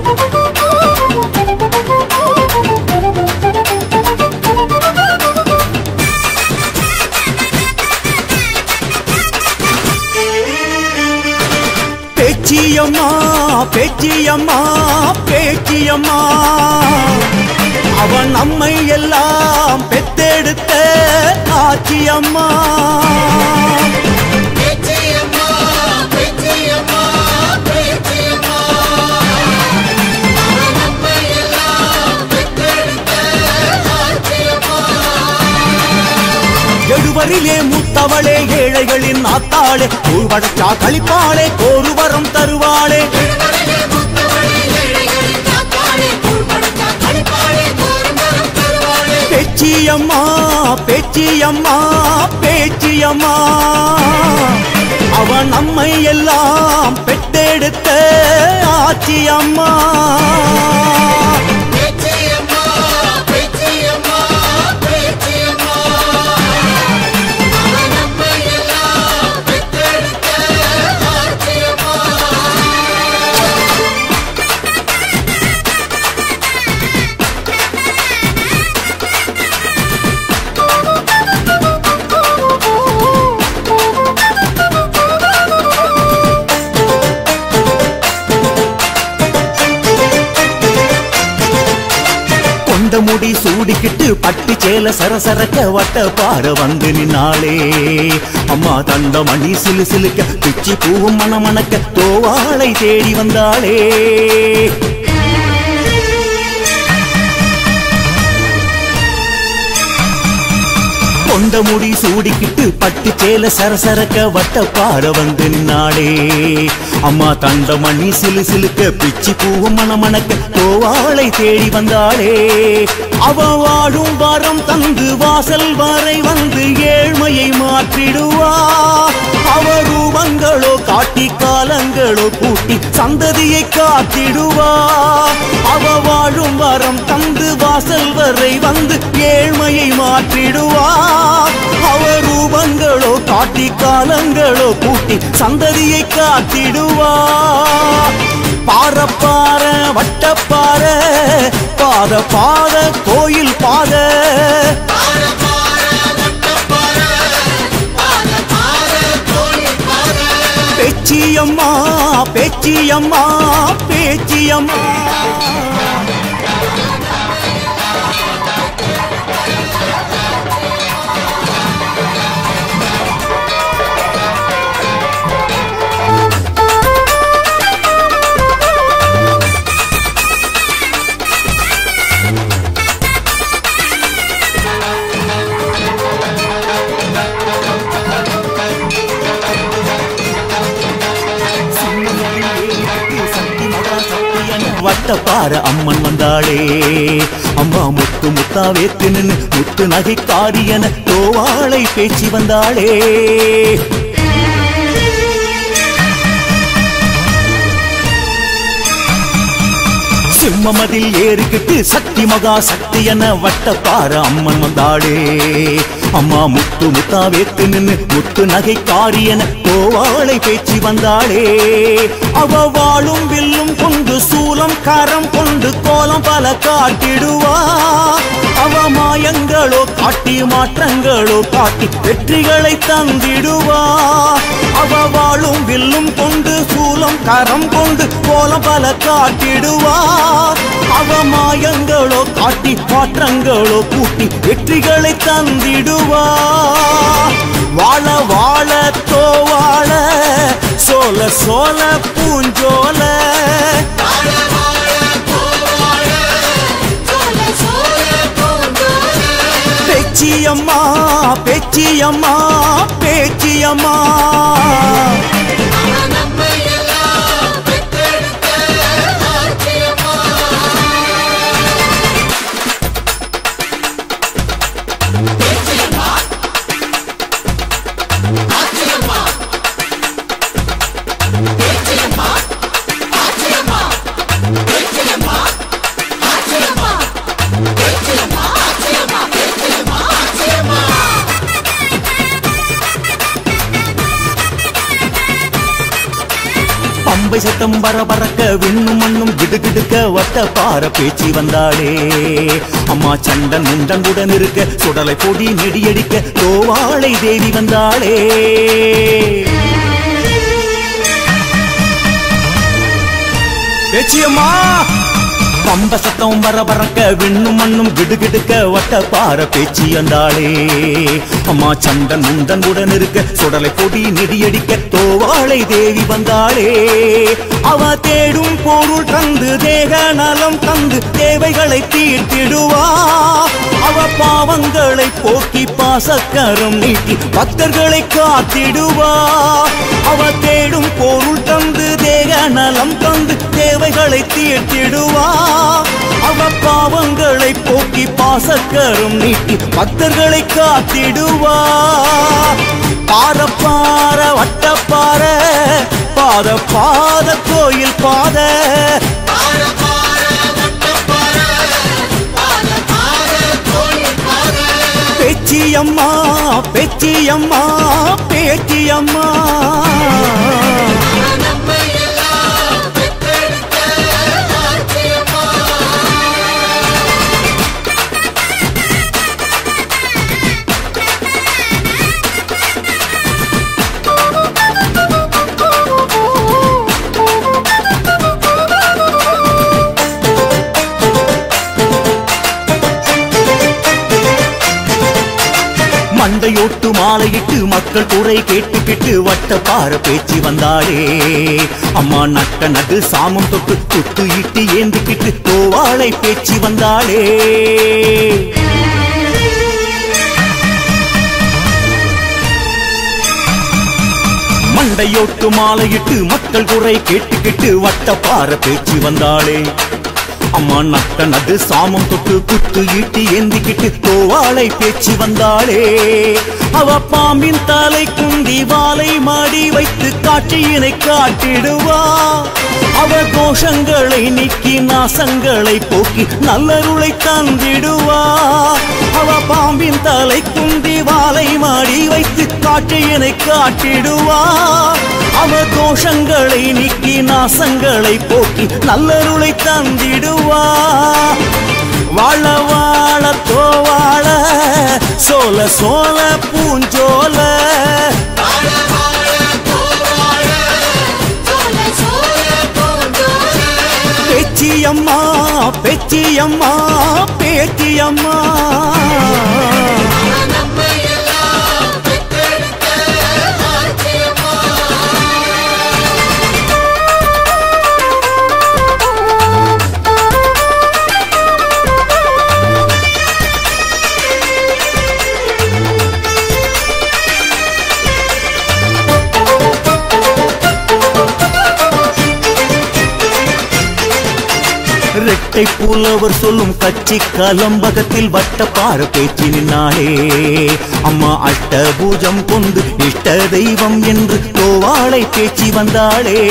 பேச்சியம்மா பேச்சியம்மா பேச்சியம்மா அவன் நம்மை எல்லாம் பெத்தெடுத்த ஆச்சியம்மா பேச்சியம்மா பேச்சியம்மா பேச்சியம்மா அவன் நம்மை எல்லாம் பெற்றெடுத்த ஆச்சியம்மா எழுவரிலே மூத்தவளே ஏழைகளின் ஆத்தாளே கூழ்வடச்சா கழிப்பாளே கோருவரம் தருவாளே திருவரையிலே மூத்தவளே ஏழைகளின் காப்பாளே கூழ்படுத்தா கழிப்பாளே கோருமரம் தருவாளே பேச்சியம்மா பேச்சியம்மா பேச்சியம்மா அவன் நம்மை எல்லாம் பெத்தெடுத்த ஆச்சியம்மா பேச்சியம்மா பேச்சியம்மா பேச்சியம்மா அவன் நம்மை எல்லாம் பெற்றெடுத்த ஆச்சியம்மா கொண்ட முடி சூடிக்கிட்டு பட்டு சேல சரசரக்க வட்ட பார வந்து நின்னாளே அம்மா தண்ட மணி சிலு சிலுக்க பிச்சி பூவும் மணமணக்க தோவாளை தேடி வந்தாளே கொண்ட முடி சூடிக்கிட்டு பட்டு சேல சரசரக்க வட்ட பார வந்து நின்னாளே அம்மா தண்ட மணி சிலு சிலுக்க பிச்சி பூவும் மணமணக்க தோவாளை தேடி வந்தாளே அவ வாழும் வாரம் தந்து வாசல் வரை வந்து ஏழ்மையை மாற்றிடுவா அவ ரூபங்களோ காட்டி காலங்களோ கூட்டி சந்ததியை காத்திடுவா அவ வாழும் வரம் தந்து வாசல் வரை வந்து ஏழ்மையை மாற்றிடுவா அவ ரூபங்களோ காட்டி காலங்களோ கூட்டி சந்ததியை காத்திடுவா பார பார வட்டப்பார பாத பாத கோயில் பாத பார பார வட்டப்பார பார பார கோயில் பார பேச்சியம்மா பேச்சியம்மா பேச்சியம்மா வட்டப்பார அம்மன் வந்தாளே அம்மா முத்து முத்தா வேத்து நின்னு முத்து நகைக்காரியன தோவாளை பேச்சு வந்தாளே சிம்மமதில் ஏறிக்கிட்டு சக்தி மகா சக்தி என வட்டப்பார அம்மன் வந்தாளே அம்மா முத்து முத்தா வேத்து நின்னு முத்து நகைக்காரி என கோவாளை பேச்சு வந்தாளே அவ வாழும் வில்லும் கொண்டு சூலம் கரம் கொண்டு கோலம் பல காட்டிடுவா அவ மாயங்களோ காட்டி மாற்றங்களோ காட்டி வெற்றிகளை தந்திடுவா அவ வாழும் வில்லும் கொண்டு சூலம் கரம் கொண்டு கோலம் பல காட்டிடுவா அவ மாயங்களோ காட்டி மாற்றங்களோ கூட்டி வெற்றிகளை தந்திடுவா வாழ வாழ தோவாழ சோல சோல பூஞ்சோல வாழ வாழ கோவாழ சோல சோல பூந்தோல பேச்சியம்மா பேச்சியம்மா பேச்சியம்மா அவன் நம்மை எல்லாம் பெற்றெடுத்த ஆச்சியம்மா பேச்சியம்மா ஆச்சியம்மா பேச்சியம்மா ஆச்சியம்மா பேச்சியம்மா ஆச்சியம்மா பேச்சியம்மா ஆச்சியம்மா பேச்சியம்மா ஆச்சியம்மா பம்பை சத்தம் பர பறக்க விண்ணும் மண்ணும் கிடுகிடுக்க வட்ட பார பேச்சு வந்தாளே அம்மா சண்டன் முண்டங்குடன் இருக்க சுடலை பொடி நெடியடிக்க தோவாளை தேவி வந்தாளே பேச்சியம்மா பம்ப சத்தம் வர பறக்க விண்ணும் மண்ணும் கிடுகிடுக்க வட்ட பார பேச்சு வந்தாளே அம்மா சண்டன் முண்டன் உடன் இருக்க சுடலை பொடி நெடியடிக்க தோவாளை தேவி வந்தாளே அவ தேடும் பொருள் தந்து தேக நலம் தந்து தேவைகளை தீர்த்திடுவா அவ பாவங்களை போக்கி பாசக்கரம் நீட்டி பக்தர்களை காத்திடுவா அவ தேடும் பொருள் தந்து தேக நலம் தந்து தேவைகளை தீர்த்திடுவா அவ பாவங்களை போக்கி பாசக்கரம் நீட்டி பக்தர்களை காத்திடுவா பார பார வட்ட பார பாத பாத கோயில் பாத பார பார வட்ட பார பாத பார கோயில் பார பேச்சியம்மா பேச்சியம்மா பேச்சியம்மா நம்மை எல்லாம் பெற்றெடுத்த ஆச்சியம்மா மண்டையோட்டு மாலையிட்டு மக்கள் குறை கேட்டுக்கிட்டு வட்ட பார பேச்சு வந்தாளே அம்மா நட்ட நடு சாமம் தொட்டு துட்டு இட்டு ஏந்திக்கிட்டு தோவாளை பேச்சு வந்தாளே மண்டையோட்டு மாலையிட்டு மக்கள் குறை கேட்டுக்கிட்டு வட்ட பார பேச்சு வந்தாளே அம்மா நட்ட நடு சாமம் தொட்டு குத்து ஈட்டி ஏந்திக்கிட்டு தோவாளை பேச்சு வந்தாளே அவ பாம்பின் தலை குந்தி வாலை மாடி வைத்து காட்சியினை காட்டிடுவா அவ கோஷங்களை நீக்கி நாசங்களை போக்கி நல்லருளை தந்திடுவா அவ பாம்பின் தலை குந்தி வாலை மாடி வைத்து காட்சியினை காட்டிடுவா அவ தோஷங்களை நீக்கி நாசங்களை போக்கி நல்லருளை தந்திடுவா வாழ வாழ தோவாழ சோல சோல பூஞ்சோல வாழ வாழ கோவாழ சோல சோல பூஞ்சோல பேச்சியம்மா பேச்சியம்மா பேச்சியம்மா நம்மை எல்லாம் பெற்றெடுத்த ஆச்சியம்மா ரெட்டை புலவர் சொல்லும் கட்சி கலம்பகத்தில் வட்ட பார பேச்சு நின்னாளே அம்மா அஷ்டபூஜம் கொண்டு இஷ்ட தெய்வம் என்று தோவாளை பேச்சு வந்தாளே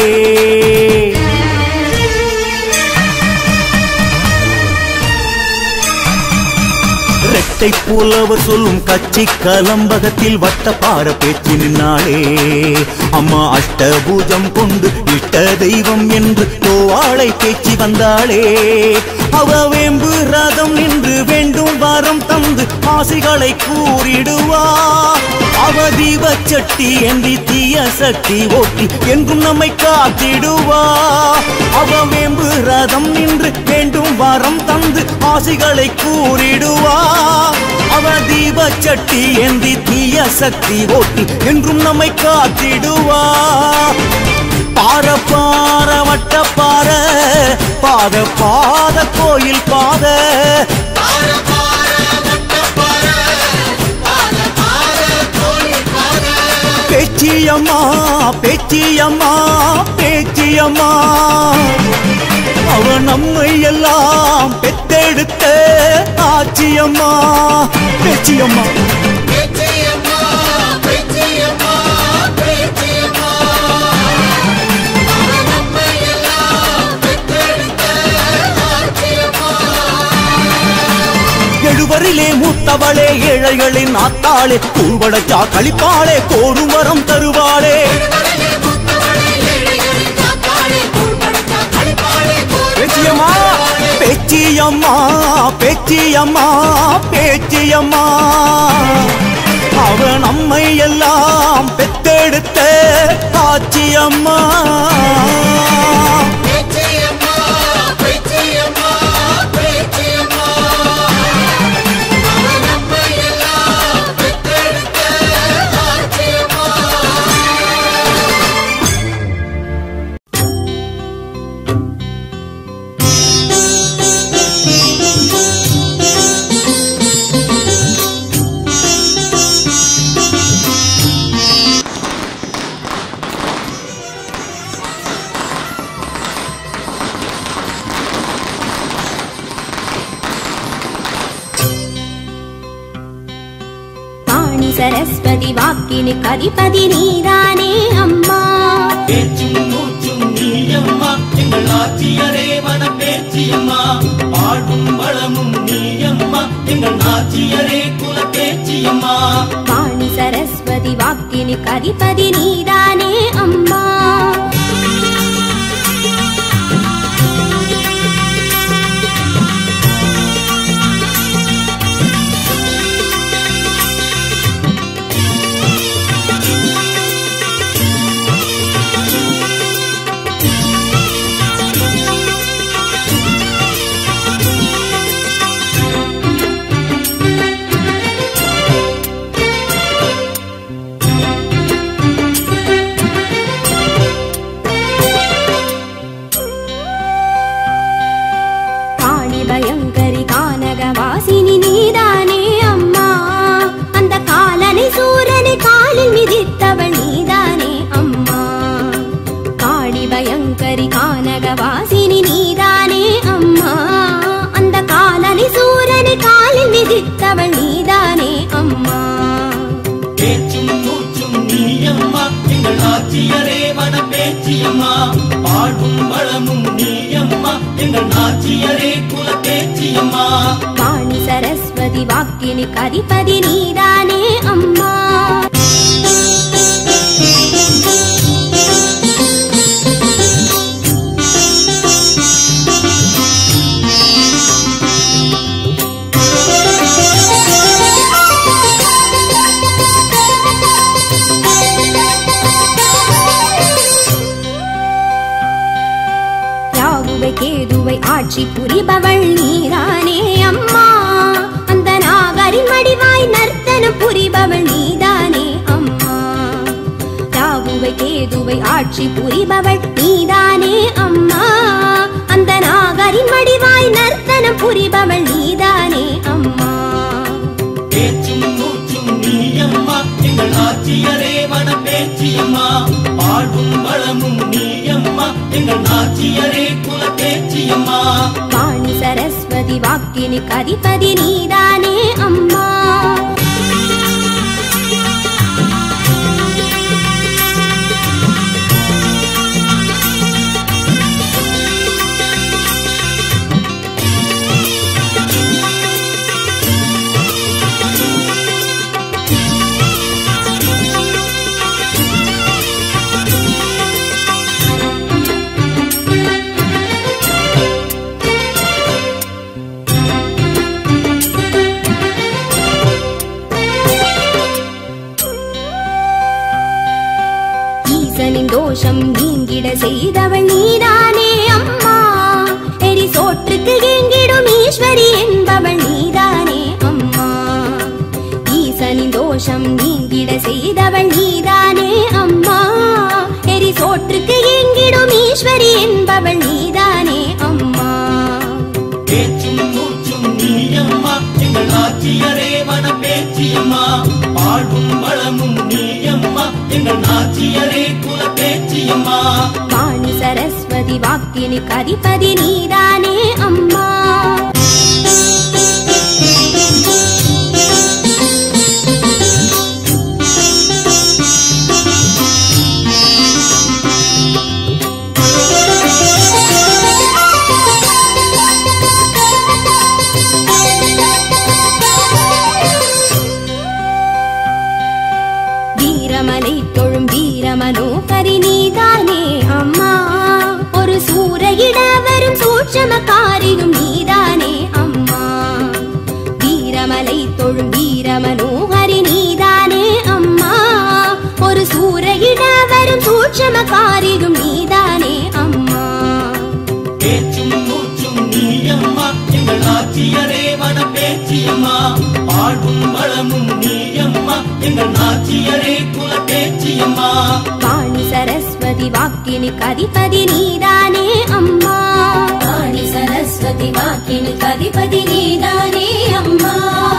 ரெட்டை புலவர் சொல்லும் கட்சி கலம்பகத்தில் வட்ட பார பேச்சு நின்னாளே அம்மா அஷ்டபூஜம் கொண்டு இஷ்ட தெய்வம் என்று தோவாளை பேச்சு வந்தாளே அவ வேம்பு ரதம் நின்று வேண்டும் வரம் தந்து ஆசைகளை கூறிடுவா அவ தீபச்சட்டி ஏந்தி தீய சக்தி ஓட்டி என்றும் நம்மை காத்திடுவா அவ வேம்பு ரதம் நின்று வேண்டும் வரம் தந்து ஆசைகளை கூறிடுவா அவ தீபச்சட்டி ஏந்தி தீய சக்தி ஓட்டி என்றும் நம்மை காத்திடுவா பார பார வட்ட பார பாத பாத கோயில் பாத பார பார வட்ட பார பாத பார கோயில் பார பேச்சியம்மா பேச்சியம்மா பேச்சியம்மா அவ நம்மை எல்லாம் பெத்தெடுத்த ஆச்சியம்மா பேச்சியம்மா பேச்சியம்மா பேச்சியம்மா பேச்சியம்மா நம்மை எல்லாம் பெற்றெடுத்த ஆச்சியம்மா எழுவரிலே மூத்தவளே ஏழைகளின் ஆத்தாளே கூழ்வடச்சா கழிப்பாளே கோரும் வரம் தருவாளே திருவரையே மூத்தவளே ஏழைகளின் காத்தாளே பேச்சியம்மா பேச்சியம்மா பேச்சியம்மா பேச்சியம்மா அவ நம்மை எல்லாம் பெத்தெடுத்த காட்சியம்மா பேச்சியம்மா பேச்சியம்மா பேச்சியம்மா அவ நம்மை எல்லாம் பெற்றெடுத்த ஆச்சியம்மா வாணி சரஸ்வதி வாக்கினி கதிபதி நீதானே அம்மா பேச்சும் மூச்சும் நீயம்மா எங்கள் ஆட்சியரே வன பேச்சியம்மா பாடும் வளமும் நீயம்மா எங்கள் ஆட்சியரே குல பேச்சியம்மா வாணி சரஸ்வதி வாக்கினி கதிபதி நீதானே அம்மா காளி பயங்கரி கானக வாசினி நீதானே அம்மா அந்த காலனை சூரனை காலில் மிதித்தவள் நீதானே அம்மா காளி பயங்கரி கானக வாசினி நீதானே அம்மா அந்த காலனை சூரனை காலில் மிதித்தவள் நீதானே அம்மா பேச்சும் மூச்சும் நீயம்மா எங்கள் ஆட்சியரே வன பேச்சியம்மா பாடும் வளமும் நீயம்மா எங்கள் ஆட்சியரே குல பேச்சியம்மா வாணி சரஸ்வதி வாக்கினி கதிபதி நீதானே அம்மா ராகுவை கேதுவை ஆட்சி புரிபவள் நீதானே அம்மா அந்த நாகரின் வடிவாய் நர்த்தனம் புரிபவள் நீதானே அம்மா ராகுவை கேதுவை ஆட்சி புரிபவள் நீதானே அம்மா அந்த நாகரின் வடிவாய் நர்த்தனம் புரிபவள் நீதானே அம்மா பேச்சும் மூச்சும் நீயம்மா எங்கள் ஆட்சியரே வன பேச்சியம்மா பாடும் வளமும் நீயம்மா எங்கள் ஆட்சியரே குல பேச்சியம்மா வாணி சரஸ்வதி வாக்கினி கதிபதி நீதானே அம்மா ஈசனின் தோஷம் நீங்கிட செய்தவள் நீதானே அம்மா எரி சோற்றுக்கு ஏங்கிடும் ஈஸ்வரி என்பவள் நீதானே அம்மா ஈசனின் தோஷம் நீங்கிட செய்தவள் நீதானே அம்மா எரி சோற்றுக்கு ஏங்கிடும் ஈஸ்வரி என்பவள் நீதானே அம்மா பேச்சும் மூச்சும் நீயம்மா எங்கள் ஆட்சியரே வன பேச்சியம்மா பாடும் வளமும் நீயம்மா எங்கள் ஆட்சியரே குல பேச்சியம்மா வாணி சரஸ்வதி வாக்கினி கதிபதி நீதானே அம்மா வீரமலை தொழும் வீரமனோகரி நீதானே அம்மா ஒரு சூறையிட வரும் சூட்சம சூட்சமக்காரியும் நீதானே அம்மா வீரமலை தொழும் வீரமனோகரி நீதானே அம்மா ஒரு சூறையிட வரும் சூட்சமக்காரியும் நீதானே அம்மா பேச்சும் மூச்சும் நீயம்மா எங்கள் ஆட்சியரே வன பேச்சியம்மா வாழ்வும் வளமும் நீயம்மா எங்கள் நாச்சியரே குல பேச்சியம்மா வாணி சரஸ்வதி வாக்கினி கதிபதி நீதானே அம்மா வாணி சரஸ்வதி வாக்கினி கதிபதி நீதானே அம்மா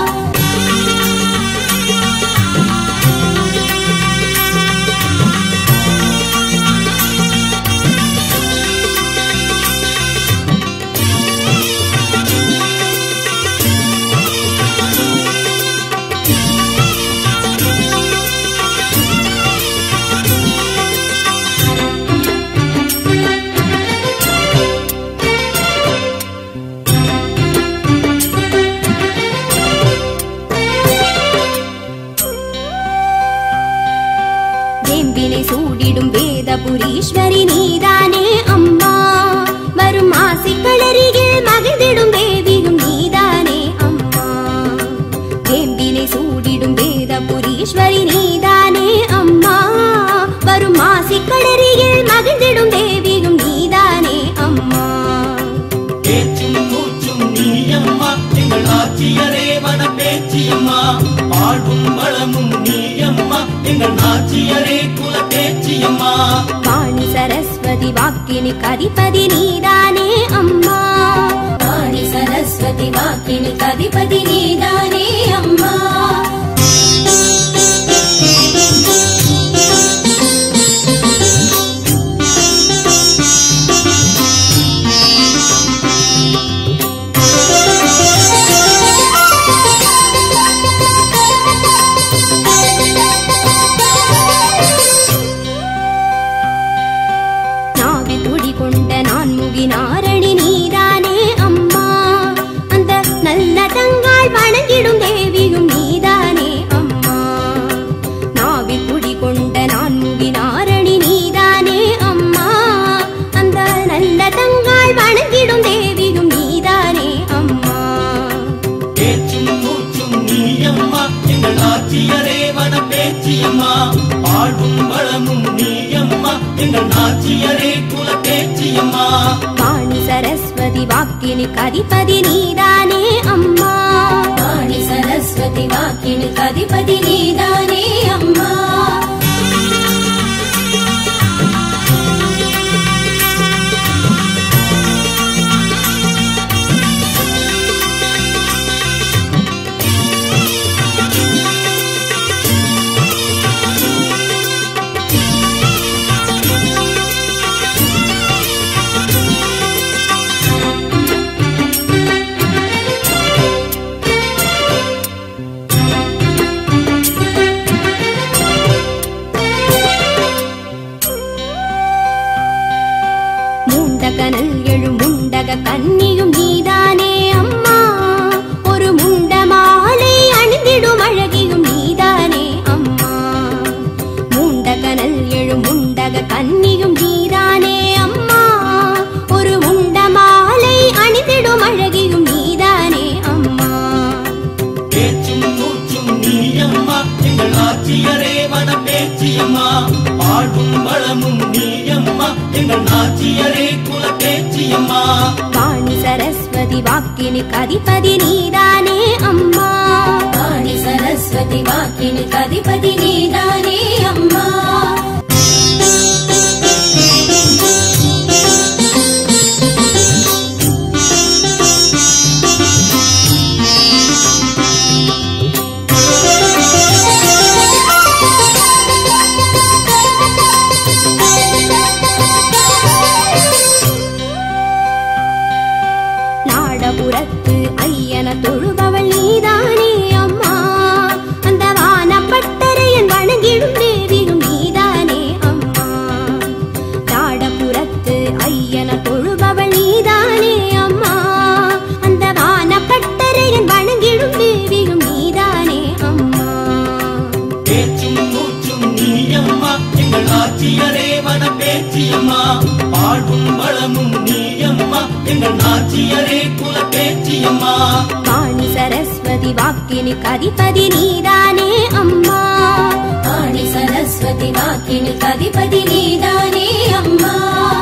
வேம்பினை சூடிடும் வேதபுரீஸ்வரி நீதானே அம்மா வரும் மாசிக்களருகில் மகிழ்ந்திடும் தேவியும் நீதானே அம்மா வேம்பினை சூடிடும் வேதபுரீஸ்வரி நீதானே அம்மா வரும் மாசிக்களருகில் மகிழ்ந்திடும் தேவியும் நீதானே அம்மா பேச்சும் மூச்சும் நீயம்மா எங்கள் ஆட்சியரே வன பேச்சியம்மா வாழ்வும் வளமும் நீயம்மா எங்கள் நாச்சியரே குல பேச்சியம்மா வாணி சரஸ்வதி வாக்கினி கதிபதி நீதானே அம்மா வாணி சரஸ்வதி வாக்கினி கதிபதி நீதானே அம்மா நாவி துடி கொண்ட நான் முகினாரணி நீதானே அம்மா அந்த நல்ல தங்காள் வணங்கிடும் தேவியும் நீதானே அம்மா நாவி துடி கொண்ட நான் முகினாரணி நீதானே அம்மா அந்த நல்ல தங்காள் வணங்கிடும் தேவியும் நீதானே அம்மா பேச்சும் மூச்சும் நீயம்மா எங்கள் ஆட்சியரே வன பேச்சியம்மா வாழ்வும் வளமும் நீயம்மா எங்கள் நாச்சியரே குல பேச்சியம்மா வாணி சரஸ்வதி வாக்கினி கதிபதி நீதானே அம்மா வாணி சரஸ்வதி வாக்கினி கதிபதி நீதானே அம்மா முண்டகனல் எழும் முண்டக கன்னியும் நீதானே அம்மா ஒரு முண்ட மாலை அணிந்திடும் அழகியும் நீதானே அம்மா முண்டகனல் எழும் முண்டக கன்னியும் நீதானே அம்மா ஒரு முண்ட மாலை அணிந்திடும் அழகியும் நீதானே அம்மா பேச்சும் மூச்சும் நீயம்மா எங்கள் ஆட்சியரே வன பேச்சியம்மா வாழ்வும் வளமும் நீயம்மா எங்கள் நாச்சியரே குல பேச்சியம்மா வாணி சரஸ்வதி வாக்கினி கதிபதி நீதானே அம்மா வாணி சரஸ்வதி வாக்கினி கதிபதி நீதானே அம்மா நாடபுரத்து ஐயன தொழுபவள் நீதானே அம்மா அந்த வானப்பட்டரையன் வணங்கிடும் தேவியும் நீதானே அம்மா நாடபுரத்து ஐயன தொழுபவள் நீதானே அம்மா அந்த வானப்பட்டரையன் வணங்கிடும் தேவியும் நீதானே அம்மா பேச்சும் மூச்சும் நீயம்மா எங்கள் ஆட்சியரே வன பேச்சியம்மா வாழ்வும் வளமும் நீயம்மா எங்கள் நாச்சியரே குல பேச்சியம்மா வாணி சரஸ்வதி வாக்கினுக்கு அதிபதி நீதானே அம்மா வாணி சரஸ்வதி வாக்கினுக்கு அதிபதி நீதானே அம்மா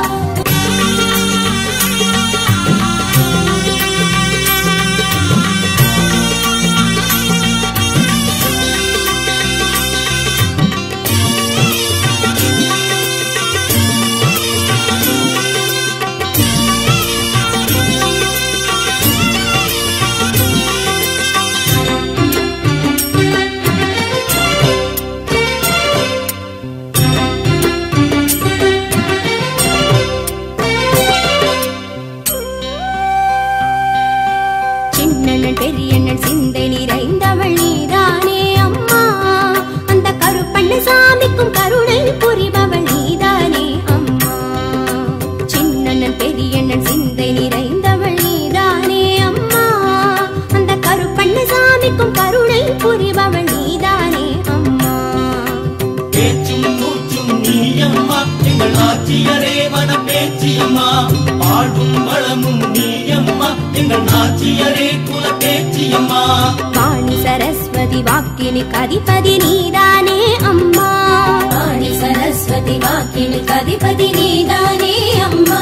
சின்னண்ணன் பெரியண்ணன் சிந்தை நிறைந்தவள் நீதானே அம்மா அந்த கருப்பண்ண சாமிக்கும் கருணை புரிபவள் நீதானே அம்மா சின்னண்ணன் பெரியண்ணன் சிந்தை நிறைந்தவள் நீதானே அம்மா அந்த கருப்பண்ண சாமிக்கும் கருணை புரிபவள் நீதானே அம்மா பேச்சும் மூச்சும் நீயம்மா எங்கள் நாச்சியரே வன பேச்சியம்மா பாடும் வளமும் நீயம்மா எங்கள் நாச்சியரே குல பேச்சியம்மா வாணி சரஸ்வதி வாக்கினுக்கு அதிபதி நீதானே அம்மா வாணி சரஸ்வதி வாக்கினுக்கு அதிபதி நீதானே அம்மா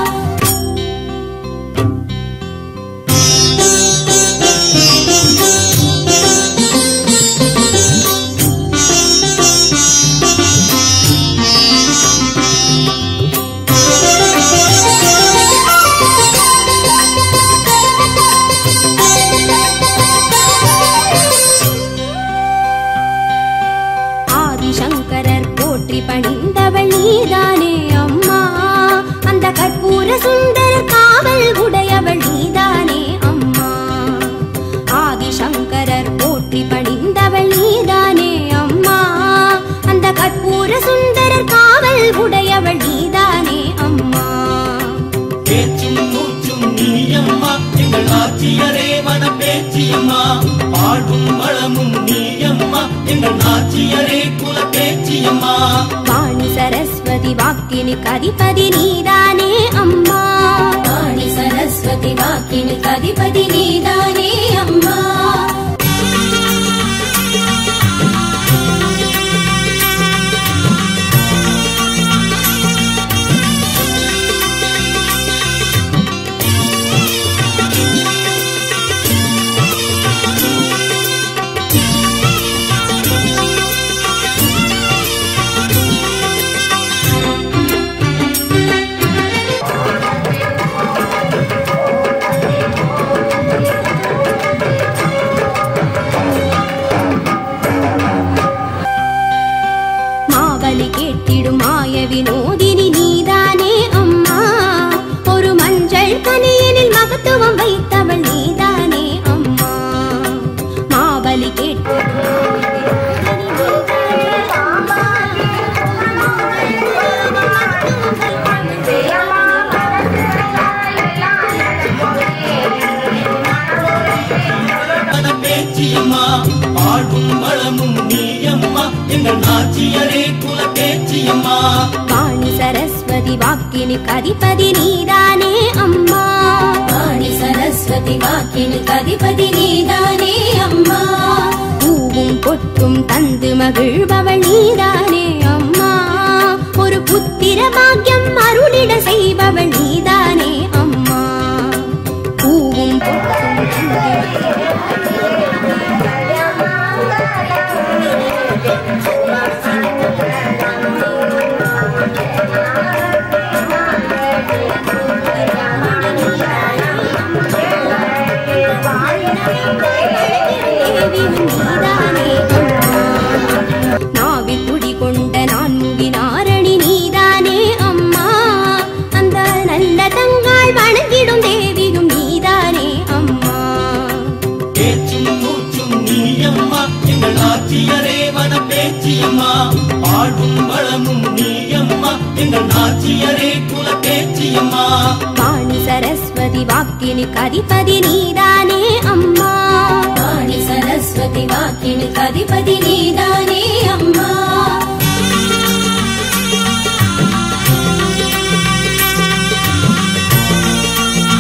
ஆதிசங்கரர் போற்றி பணிந்தவள் நீதானே அம்மா அந்த கற்பூர சுந்தர காவல் உடையவள் நீதானே அம்மா ஆதிசங்கரர் போற்றி பணிந்தவள் நீதானே அம்மா அந்த கற்பூர சுந்தர காவல் உடையவள் நீதானே அம்மா பேச்சும் மூச்சும் நீயம்மா எங்கள் நாச்சியரே வன பேச்சியம்மா பாடும் வளமும் நீயம்மா எங்கள் நாச்சியரே குல பேச்சியம்மா வாணி சரஸ்வதி வாக்கினுக்கு அதிபதி நீதானே அம்மா வாணி சரஸ்வதி வாக்கினுக்கு அதிபதி நீதானே அம்மா மாவலி கேட்டிடும் மாய வினோதினி நீதானே அம்மா ஒரு மஞ்சள் கனியனில் மகத்துவம் வைத்தவள் நீதானே அம்மா மாவலி வன பேச்சியம்மா பாடும் வளமும் நீயம்மா எங்கள் நாச்சியரே குல பேச்சியம்மா வாணி சரஸ்வதி வாக்கினுக்கு அதிபதி நீதானே அம்மா வாணி சரஸ்வதி வாக்கினுக்கு அதிபதி நீதானே அம்மா பூவும் பொட்டும் தந்து மகிழ்பவள் நீதானே அம்மா ஒரு புத்திர பாக்கியம் அருளிட செய்பவள் நீதானே அம்மா பூவும் பொட்டும் தந்து தேவி நீதானே அம்மா நாவில் குடிகொண்ட நான் முகினாரணி நீதானே அம்மா அந்த நல்ல தங்காள் வணங்கிடும் தேவியும் நீதானே அம்மா பேச்சும் மூச்சும் நீயம்மா எங்கள் நாச்சியரே வன பேச்சியம்மா பாடும் வளமும் நீயம்மா எங்கள் நாச்சியரே குல பேச்சியம்மா வாணி சரஸ்வதி வாக்கினுக்கு அதிபதி நீதானே அம்மா வாணி சரஸ்வதி வாக்கினுக்கு அதிபதி நீதானே அம்மா வாணி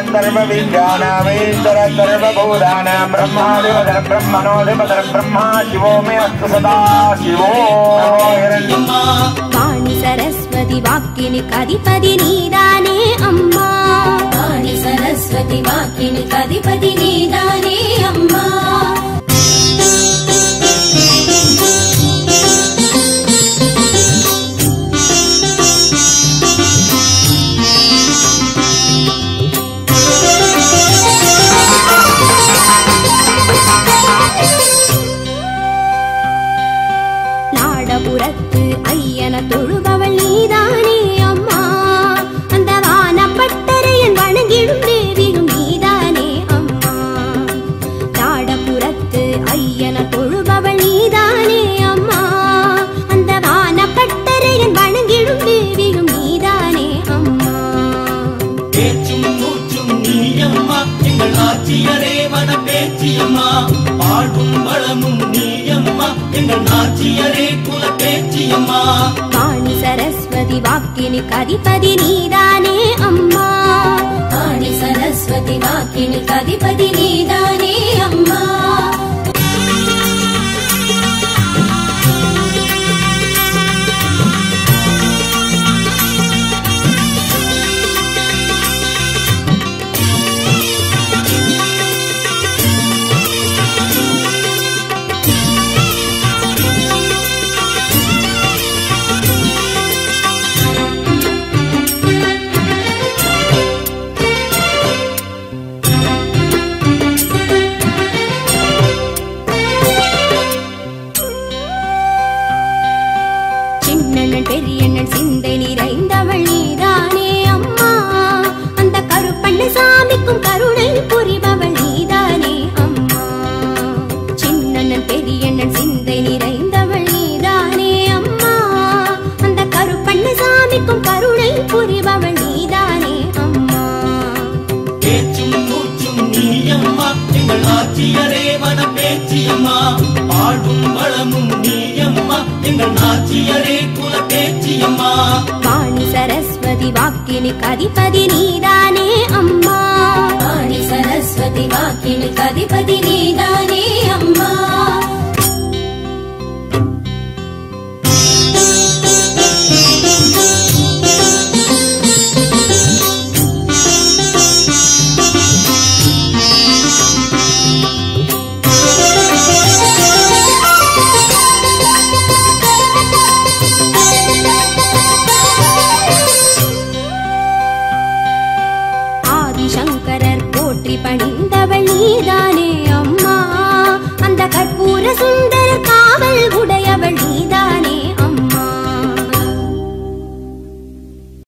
सर्वविद्यानामीश्वर सर्वभूतानां ब्रह्मादिपदर ब्रह्मणोदिपदर ब्रह्मा शिवो मे अस्तु सदा शिवो हिरण्य அம்மா வாணி சரஸ்வதி வாக்கினுக்கு அதிபதி நீதானே அம்மா வாணி சரஸ்வதி வாக்கினுக்கு அதிபதி நீதானே அம்மா நாடபுரத்து ஐயன தொழுபவள் நீதானே அம்மா அந்த வானப்பட்டரையன் வணங்கிடும் தேவியும் நீதானே அம்மா நாடபுரத்து ஐயன தொழுபவள் நீதானே அம்மா அந்த வானப்பட்டரையன் வணங்கிடும் தேவியும் நீதானே அம்மா பேச்சும் மூச்சும் நீயம்மா எங்கள் ஆட்சியரே வன பேச்சியம்மா பாடும் வளமும் நீயம்மா எங்கள் நாச்சியரே குல பேச்சியம்மா வாணி சரஸ்வதி வாக்கினுக்கு அதிபதி நீதானே அம்மா வாணி சரஸ்வதி வாக்கினுக்கு அதிபதி நீதானே அம்மா சின்னண்ணன் பெரியண்ணன் சிந்தை நிறைந்தவள் நீதானே அம்மா அந்த கருப்பண்ண சாமிக்கும் கருணை புரிபவள் நீதானே அம்மா சின்னண்ணன் பெரியண்ணன் சிந்தை நிறைந்தவள் நீதானே அம்மா அந்த கருப்பண்ண சாமிக்கும் கருணை புரிபவள் நீதானே அம்மா பேச்சும் மூச்சும் நீயம்மா எங்கள் ஆட்சியரே வன பேச்சியம்மா பாடும் வளமும் நீயம்மா எங்கள் நாச்சியரே குல பேச்சியம்மா வாணி சரஸ்வதி வாக்கினுக்கு அதிபதி நீதானே அம்மா வாணி சரஸ்வதி வாக்கினுக்கு அதிபதி நீதானே அம்மா